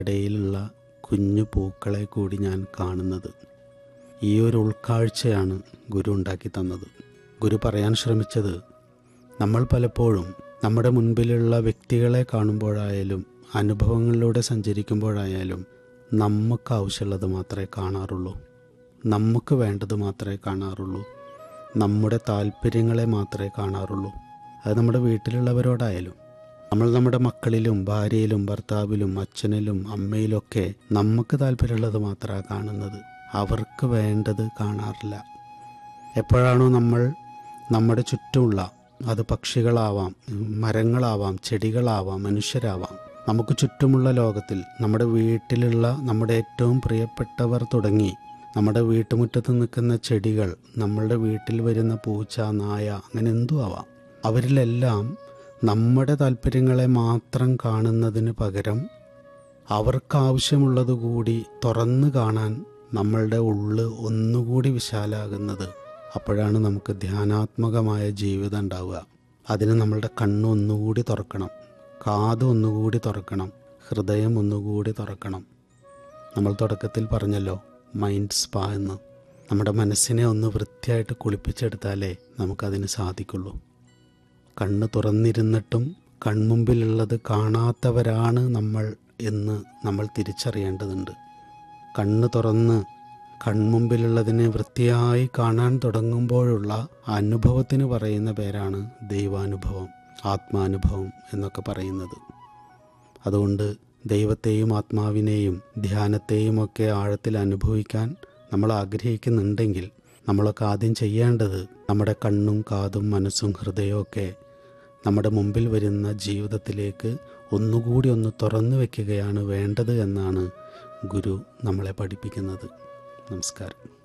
ഇടയിലുള്ള കുഞ്ഞു പൂക്കളെ കൂടി ഞാൻ കാണുന്നത് ഈ ഒരു ഉൾക്കാഴ്ചയാണ് ഗുരു ഉണ്ടാക്കി തന്നത് ഗുരു പറയാൻ ശ്രമിച്ചത് നമ്മൾ പലപ്പോഴും നമ്മുടെ മുൻപിലുള്ള വ്യക്തികളെ കാണുമ്പോഴായാലും അനുഭവങ്ങളിലൂടെ സഞ്ചരിക്കുമ്പോഴായാലും നമുക്ക് ആവശ്യമുള്ളത് മാത്രമേ കാണാറുള്ളൂ നമുക്ക് വേണ്ടത് മാത്രമേ കാണാറുള്ളൂ നമ്മുടെ താല്പര്യങ്ങളെ മാത്രമേ കാണാറുള്ളൂ അത് നമ്മുടെ വീട്ടിലുള്ളവരോടായാലും നമ്മൾ നമ്മുടെ മക്കളിലും ഭാര്യയിലും ഭർത്താവിലും അച്ഛനിലും അമ്മയിലൊക്കെ നമുക്ക് താല്പര്യമുള്ളത് മാത്രമാണ് കാണുന്നത് അവർക്ക് വേണ്ടത് കാണാറില്ല എപ്പോഴാണോ നമ്മൾ നമ്മുടെ ചുറ്റുമുള്ള അത് പക്ഷികളാവാം മരങ്ങളാവാം ചെടികളാവാം മനുഷ്യരാവാം നമുക്ക് ചുറ്റുമുള്ള ലോകത്തിൽ നമ്മുടെ വീട്ടിലുള്ള നമ്മുടെ ഏറ്റവും പ്രിയപ്പെട്ടവർ തുടങ്ങി നമ്മുടെ വീട്ടുമുറ്റത്ത് നിൽക്കുന്ന ചെടികൾ നമ്മളുടെ വീട്ടിൽ വരുന്ന പൂച്ച നായ അങ്ങനെ എന്തു ആവാം അവരിലെല്ലാം നമ്മുടെ താല്പര്യങ്ങളെ മാത്രം കാണുന്നതിന് പകരം അവർക്കാവശ്യമുള്ളത് കൂടി തുറന്നു കാണാൻ നമ്മളുടെ ഉള്ള് ഒന്നുകൂടി വിശാലാകുന്നത് അപ്പോഴാണ് നമുക്ക് ധ്യാനാത്മകമായ ജീവിതം ഉണ്ടാവുക അതിന് നമ്മളുടെ കണ്ണ് ഒന്നുകൂടി തുറക്കണം കാത് ഒന്നുകൂടി തുറക്കണം ഹൃദയം ഒന്നുകൂടി തുറക്കണം നമ്മൾ തുടക്കത്തിൽ പറഞ്ഞല്ലോ മൈൻഡ് സ്പാ എന്ന് നമ്മുടെ മനസ്സിനെ ഒന്ന് വൃത്തിയായിട്ട് കുളിപ്പിച്ചെടുത്താലേ നമുക്കതിന് സാധിക്കുള്ളൂ കണ്ണ് തുറന്നിരുന്നിട്ടും കൺമുമ്പിലുള്ളത് കാണാത്തവരാണ് നമ്മൾ എന്ന് നമ്മൾ തിരിച്ചറിയേണ്ടതുണ്ട് കണ്ണ് തുറന്ന് കൺമുമ്പിലുള്ളതിനെ വൃത്തിയായി കാണാൻ തുടങ്ങുമ്പോഴുള്ള അനുഭവത്തിന് പറയുന്ന പേരാണ് ദൈവാനുഭവം ആത്മാനുഭവം എന്നൊക്കെ പറയുന്നത് അതുകൊണ്ട് ദൈവത്തെയും ആത്മാവിനെയും ധ്യാനത്തെയും ഒക്കെ ആഴത്തിൽ അനുഭവിക്കാൻ നമ്മൾ ആഗ്രഹിക്കുന്നുണ്ടെങ്കിൽ നമ്മളൊക്കെ ആദ്യം ചെയ്യേണ്ടത് നമ്മുടെ കണ്ണും കാതും മനസ്സും ഹൃദയവും ഒക്കെ നമ്മുടെ മുമ്പിൽ വരുന്ന ജീവിതത്തിലേക്ക് ഒന്നുകൂടി ഒന്ന് തുറന്നു വയ്ക്കുകയാണ് വേണ്ടത് എന്നാണ് ഗുരു നമ്മളെ പഠിപ്പിക്കുന്നത് നമസ്കാരം